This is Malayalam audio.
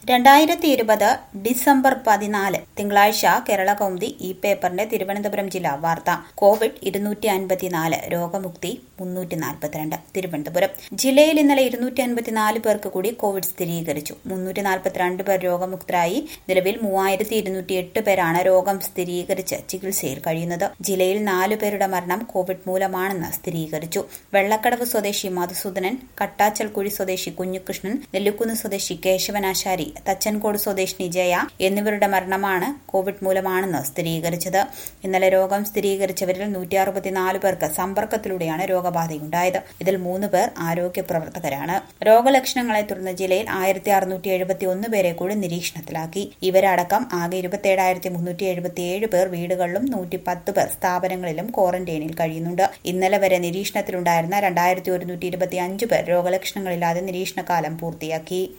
രണ്ടായിരത്തി ഇരുപത് ഡിസംബർ പതിനാല് തിങ്കളാഴ്ച കേരള കൗമുദി ഈ പേപ്പറിന്റെ തിരുവനന്തപുരം ജില്ലാ വാർത്ത കോവിഡ് ഇരുന്നൂറ്റി അൻപത്തിനാല് രോഗമുക്തി മുന്നൂറ്റി നാൽപ്പത്തിരണ്ട് തിരുവനന്തപുരം ജില്ലയിൽ ഇന്നലെ ഇരുന്നൂറ്റി അൻപത്തിനാല് പേർക്ക് കൂടി കോവിഡ് സ്ഥിരീകരിച്ചു മുന്നൂറ്റി നാൽപ്പത്തിരണ്ട് പേർ രോഗമുക്തരായി നിലവിൽ മൂവായിരത്തി ഇരുന്നൂറ്റി എട്ട് പേരാണ് രോഗം സ്ഥിരീകരിച്ച് ചികിത്സയിൽ കഴിയുന്നത് ജില്ലയിൽ നാലു പേരുടെ മരണം കോവിഡ് മൂലമാണെന്ന് സ്ഥിരീകരിച്ചു വെള്ളക്കടവ് സ്വദേശി മധുസൂദനൻ കട്ടാച്ചൽക്കുഴി സ്വദേശി കുഞ്ഞുകൃഷ്ണൻ നെല്ലിക്കുന്ന് സ്വദേശി കേശവനാശാരി തച്ചൻകോട് സ്വദേശിനി ജയ എന്നിവരുടെ മരണമാണ് കോവിഡ് മൂലമാണെന്ന് സ്ഥിരീകരിച്ചത് ഇന്നലെ രോഗം സ്ഥിരീകരിച്ചവരിൽ നൂറ്റി അറുപത്തിനാല് പേർക്ക് സമ്പർക്കത്തിലൂടെയാണ് രോഗബാധയുണ്ടായത് ഇതിൽ മൂന്ന് പേർ ആരോഗ്യ പ്രവർത്തകരാണ് രോഗലക്ഷണങ്ങളെ തുടർന്ന് ജില്ലയിൽ ആയിരത്തി അറുന്നൂറ്റി എഴുപത്തി ഒന്ന് പേരെ കൂടി നിരീക്ഷണത്തിലാക്കി ഇവരടക്കം ആകെ ഇരുപത്തിയേഴായിരത്തി മുന്നൂറ്റി എഴുപത്തിയേഴ് പേർ വീടുകളിലും നൂറ്റി പത്ത് പേർ സ്ഥാപനങ്ങളിലും ക്വാറന്റൈനിൽ കഴിയുന്നുണ്ട് ഇന്നലെ വരെ നിരീക്ഷണത്തിലുണ്ടായിരുന്ന രണ്ടായിരത്തി ഒരുന്നൂറ്റി ഇരുപത്തി അഞ്ച് പേർ രോഗലക്ഷണങ്ങളില്ലാതെ നിരീക്ഷണകാലം പൂർത്തിയാക്കി